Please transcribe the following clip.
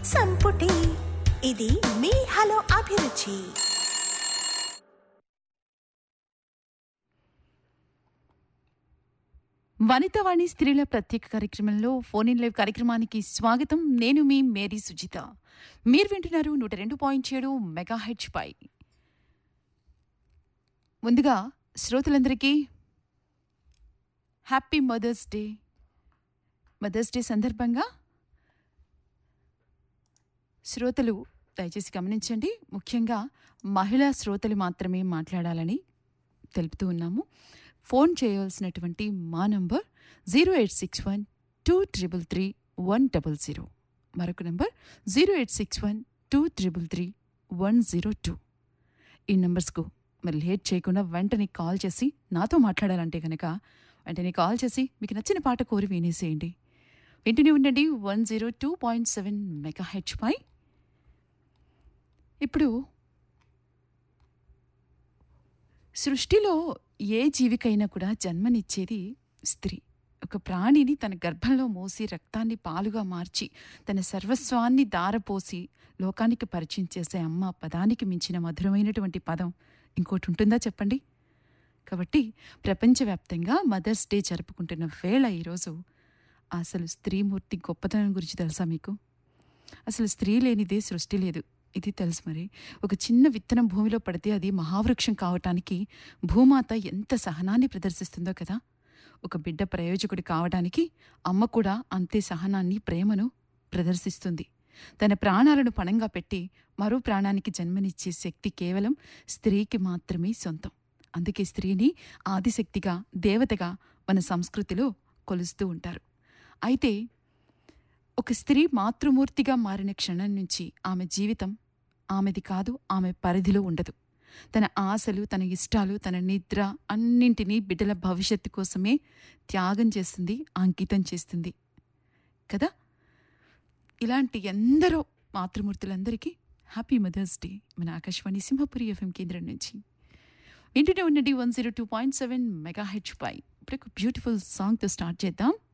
సంపుటి ఇది మీ హలో అభిరుచి వనితవాణి స్త్రీల ప్రత్యేక కార్యక్రమంలో ఫోన్ ఇన్ లైవ్ కార్యక్రమానికి స్వాగతం నేను మీ మేరీ సుజిత మీరు వింటున్నారు నూట రెండు పాయింట్ ఏడు మెగా హెచ్ పై ముందుగా శ్రోతలందరికీ happy Mother's Day Mother's Day సందర్భంగా శ్రోతలు దయచేసి గమనించండి ముఖ్యంగా మహిళా శ్రోతలు మాత్రమే మాట్లాడాలని తెలుపుతూ ఉన్నాము ఫోన్ చేయవలసినటువంటి మా number zero eight six one two triple three one double zero మరొక number zero eight six one two triple three one zero two ఈ నంబర్స్కు మరి లేట్ చేయకుండా వెంటనే కాల్ చేసి నాతో మాట్లాడాలంటే కనుక వెంటనే కాల్ చేసి మీకు నచ్చిన పాట కోరి వినేసేయండి వింటూనే ఉండండి one zero two point seven మెగా హెచ్ పై ఇప్పుడు సృష్టిలో ఏ జీవికైనా కూడా జన్మనిచ్చేది స్త్రీ ఒక ప్రాణిని తన గర్భంలో మోసి రక్తాన్ని పాలుగా మార్చి తన సర్వస్వాన్ని దారపోసి లోకానికి పరిచయం చేసే అమ్మ పదానికి మించిన మధురమైనటువంటి పదం ఇంకోటి ఉంటుందా చెప్పండి కాబట్టి ప్రపంచవ్యాప్తంగా మదర్స్ డే జరుపుకుంటున్న వేళ ఈరోజు అసలు స్త్రీమూర్తి గొప్పతనం గురించి తెలుసా మీకు అసలు స్త్రీ లేనిదే సృష్టి లేదు ఇది తెలుసు మరి ఒక చిన్న విత్తనం భూమిలో పడితే అది మహావృక్షం కావటానికి భూమాత ఎంత సహనాన్ని ప్రదర్శిస్తుందో కదా ఒక బిడ్డ ప్రయోజకుడి కావడానికి అమ్మ కూడా అంతే సహనాన్ని ప్రేమను ప్రదర్శిస్తుంది తన ప్రాణాలను పణంగా పెట్టి మరో ప్రాణానికి జన్మనిచ్చే శక్తి కేవలం స్త్రీకి మాత్రమే సొంతం అందుకే స్త్రీని ఆదిశక్తిగా దేవతగా మన సంస్కృతిలో కొలుస్తూ ఉంటారు అయితే ఒక స్త్రీ మాతృమూర్తిగా మారిన క్షణం నుంచి ఆమె జీవితం ఆమెది కాదు ఆమె పరిధిలో ఉండదు తన ఆశలు తన ఇష్టాలు తన నిద్ర అన్నింటినీ బిడ్డల భవిష్యత్తు కోసమే త్యాగం చేస్తుంది అంకితం చేస్తుంది కదా ఇలాంటి ఎందరో మాతృమూర్తులందరికీ హ్యాపీ మదర్స్ డే మన ఆకాశవాణి సింహపురి ఎఫ్ఎం కేంద్రం నుంచి వింటూనే ఉండండి one zero two point seven మెగా హెచ్ పై ఇప్పుడు ఒక బ్యూటిఫుల్ సాంగ్తో స్టార్ట్ చేద్దాం